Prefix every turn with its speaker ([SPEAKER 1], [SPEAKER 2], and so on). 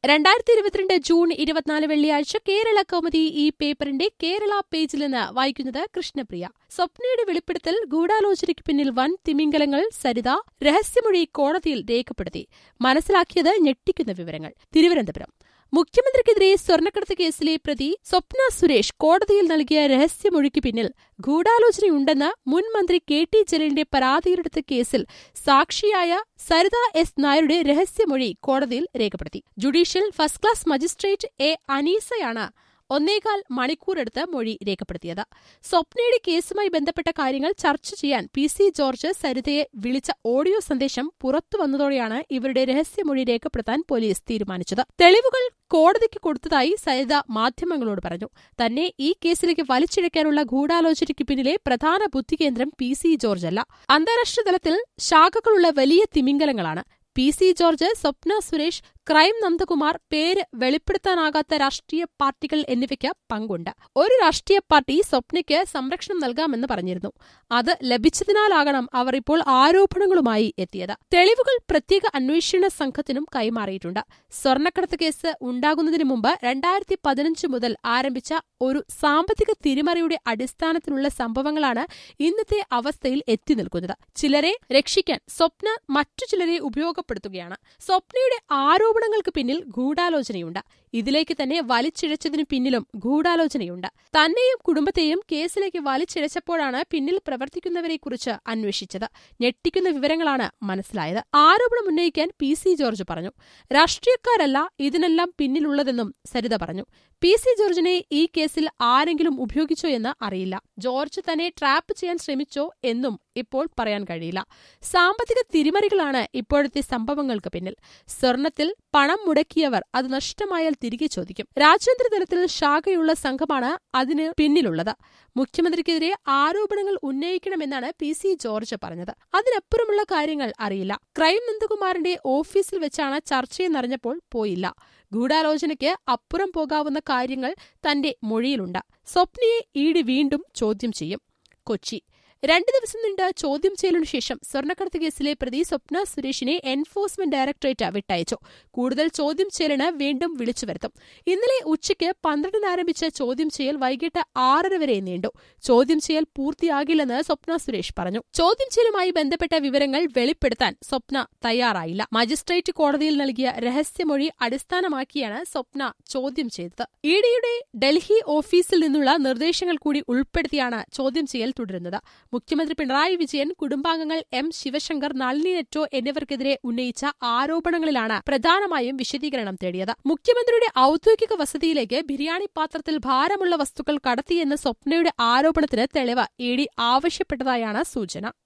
[SPEAKER 1] രണ്ടായിരത്തി ഇരുപത്തിരണ്ട് ജൂൺ ഇരുപത്തിനാല് വെള്ളിയാഴ്ച കേരള കൗമുദി ഈ പേപ്പറിന്റെ കേരള പേജിൽ നിന്ന് വായിക്കുന്നത് കൃഷ്ണപ്രിയ സ്വപ്നയുടെ വെളിപ്പെടുത്തൽ ഗൂഢാലോചനയ്ക്ക് പിന്നിൽ വൻ തിമിംഗലങ്ങൾ സരിത രഹസ്യമൊഴി കോടതിയിൽ രേഖപ്പെടുത്തി മനസ്സിലാക്കിയത് ഞെട്ടിക്കുന്ന വിവരങ്ങൾ തിരുവനന്തപുരം മുഖ്യമന്ത്രിക്കെതിരെ സ്വർണ്ണക്കടത്ത് കേസിലെ പ്രതി സ്വപ്ന സുരേഷ് കോടതിയിൽ നൽകിയ രഹസ്യമൊഴിക്ക് പിന്നിൽ ഗൂഢാലോചനയുണ്ടെന്ന് മുൻ മന്ത്രി കെ ടി ജലീലിന്റെ പരാതിയിലെടുത്ത കേസിൽ സാക്ഷിയായ സരിത എസ് നായരുടെ രഹസ്യമൊഴി കോടതിയിൽ രേഖപ്പെടുത്തി judicial first class magistrate A അനീസയാണ് ഒന്നേകാൽ മണിക്കൂറെടുത്ത് മൊഴി രേഖപ്പെടുത്തിയത് സ്വപ്നയുടെ കേസുമായി ബന്ധപ്പെട്ട കാര്യങ്ങൾ ചർച്ച ചെയ്യാൻ പി സി ജോർജ് സരിതയെ വിളിച്ച ഓഡിയോ സന്ദേശം പുറത്തുവന്നതോടെയാണ് ഇവരുടെ രഹസ്യമൊഴി രേഖപ്പെടുത്താൻ പോലീസ് തീരുമാനിച്ചത് തെളിവുകൾ കോടതിക്ക് കൊടുത്തതായി സരിത മാധ്യമങ്ങളോട് പറഞ്ഞു തന്നെ ഈ കേസിലേക്ക് വലിച്ചിഴക്കാനുള്ള ഗൂഢാലോചനയ്ക്ക് പിന്നിലെ പ്രധാന ബുദ്ധികേന്ദ്രം പി സി ജോർജ് അല്ല അന്താരാഷ്ട്ര തലത്തിൽ ശാഖകളുള്ള വലിയ തിമിംഗലങ്ങളാണ് P C George Swapna Suresh crime Nandakumar പേര് വെളിപ്പെടുത്താനാകാത്ത രാഷ്ട്രീയ പാർട്ടികൾ എന്നിവയ്ക്ക് പങ്കുണ്ട് ഒരു രാഷ്ട്രീയ പാർട്ടി സ്വപ്നയ്ക്ക് സംരക്ഷണം നൽകാമെന്ന് പറഞ്ഞിരുന്നു അത് ലഭിച്ചതിനാലാകണം അവർ ഇപ്പോൾ ആരോപണങ്ങളുമായി എത്തിയത് തെളിവുകൾ പ്രത്യേക അന്വേഷണ സംഘത്തിനും കൈമാറിയിട്ടുണ്ട് സ്വർണ്ണക്കടത്ത് കേസ് ഉണ്ടാകുന്നതിന് മുമ്പ് രണ്ടായിരത്തി പതിനഞ്ച് മുതൽ ആരംഭിച്ച ഒരു സാമ്പത്തിക തിരിമറിയുടെ അടിസ്ഥാനത്തിലുള്ള സംഭവങ്ങളാണ് ഇന്നത്തെ അവസ്ഥയിൽ എത്തി നിൽക്കുന്നത് ചിലരെ രക്ഷിക്കാൻ സ്വപ്ന മറ്റു ചിലരെ ഉപയോഗപ്പെടുത്തുകയാണ് സ്വപ്നയുടെ ആരോപണം ആരോപണങ്ങൾക്ക് പിന്നിൽ ഗൂഢാലോചനയുണ്ട് ഇതിലേക്ക് തന്നെ വലിച്ചിഴച്ചതിനു പിന്നിലും ഗൂഢാലോചനയുണ്ട് തന്നെയും കുടുംബത്തെയും കേസിലേക്ക് വലിച്ചിഴച്ചപ്പോഴാണ് പിന്നിൽ പ്രവർത്തിക്കുന്നവരെക്കുറിച്ച് അന്വേഷിച്ചത് ഞെട്ടിക്കുന്ന വിവരങ്ങളാണ് മനസ്സിലായത് ആരോപണം ഉന്നയിക്കാൻ പി സി ജോർജ് പറഞ്ഞു രാഷ്ട്രീയക്കാരല്ല ഇതിനെല്ലാം പിന്നിലുള്ളതെന്നും സരിത പറഞ്ഞു പി സി ജോർജിനെ ഈ കേസിൽ ആരെങ്കിലും ഉപയോഗിച്ചോ എന്ന് അറിയില്ല ജോർജ് തന്നെ ട്രാപ്പ് ചെയ്യാൻ ശ്രമിച്ചോ എന്നും ഇപ്പോൾ പറയാൻ കഴിയില്ല സാമ്പത്തിക തിരിമറികളാണ് ഇപ്പോഴത്തെ സംഭവങ്ങൾക്ക് പിന്നിൽ സ്വർണത്തിൽ പണം മുടക്കിയവർ അത് നഷ്ടമായാൽ തിരികെ ചോദിക്കും രാജ്യാന്തര തലത്തിൽ ശാഖയുള്ള സംഘമാണ് അതിന് പിന്നിലുള്ളത് മുഖ്യമന്ത്രിക്കെതിരെ ആരോപണങ്ങൾ ഉന്നയിക്കണമെന്നാണ് പി സി ജോർജ് പറഞ്ഞത് അതിനപ്പുറമുള്ള കാര്യങ്ങൾ അറിയില്ല ക്രൈം നന്ദകുമാറിന്റെ ഓഫീസിൽ വെച്ചാണ് ചർച്ചയെന്നറിഞ്ഞപ്പോൾ പോയില്ല ഗൂഢാലോചനയ്ക്ക് അപ്പുറം പോകാവുന്ന കാര്യങ്ങൾ തന്റെ മൊഴിയിലുണ്ട് സ്വപ്നയെ ഈടി വീണ്ടും ചോദ്യം ചെയ്യും കൊച്ചി രണ്ടു ദിവസം നീണ്ട ചോദ്യം ചെയ്യലിനു ശേഷം സ്വർണ്ണക്കടത്ത് കേസിലെ പ്രതി സ്വപ്ന സുരേഷിനെ എൻഫോഴ്സ്മെന്റ് ഡയറക്ടറേറ്റ് വിട്ടയച്ചു കൂടുതൽ ചോദ്യം ചെയ്യലിന് വീണ്ടും വിളിച്ചു വരുത്തും ഇന്നലെ ഉച്ചയ്ക്ക് പന്ത്രണ്ടിന് ആരംഭിച്ച ചോദ്യം ചെയ്യൽ വൈകിട്ട് ആറര വരെ നീണ്ടു ചോദ്യം ചെയ്യൽ പൂർത്തിയാകില്ലെന്ന് സ്വപ്ന സുരേഷ് പറഞ്ഞു ചോദ്യം ചെയ്യലുമായി ബന്ധപ്പെട്ട വിവരങ്ങൾ വെളിപ്പെടുത്താൻ സ്വപ്ന തയ്യാറായില്ല മജിസ്ട്രേറ്റ് കോടതിയിൽ നൽകിയ രഹസ്യമൊഴി അടിസ്ഥാനമാക്കിയാണ് സ്വപ്ന ചോദ്യം ചെയ്തത് ഇഡിയുടെ ഡൽഹി ഓഫീസിൽ നിന്നുള്ള നിർദ്ദേശങ്ങൾ കൂടി ഉൾപ്പെടുത്തിയാണ് ചോദ്യം ചെയ്യൽ തുടരുന്നത് മുഖ്യമന്ത്രി പിണറായി വിജയൻ കുടുംബാംഗങ്ങൾ എം ശിവശങ്കർ നളിനി നെറ്റോ എന്നിവർക്കെതിരെ ഉന്നയിച്ച ആരോപണങ്ങളിലാണ് പ്രധാനമായും വിശദീകരണം തേടിയത് മുഖ്യമന്ത്രിയുടെ ഔദ്യോഗിക വസതിയിലേക്ക് ബിരിയാണി പാത്രത്തിൽ ഭാരമുള്ള വസ്തുക്കൾ കടത്തിയെന്ന സ്വപ്നയുടെ ആരോപണത്തിന് തെളിവ് ഇ ഡി ആവശ്യപ്പെട്ടതായാണ് സൂചന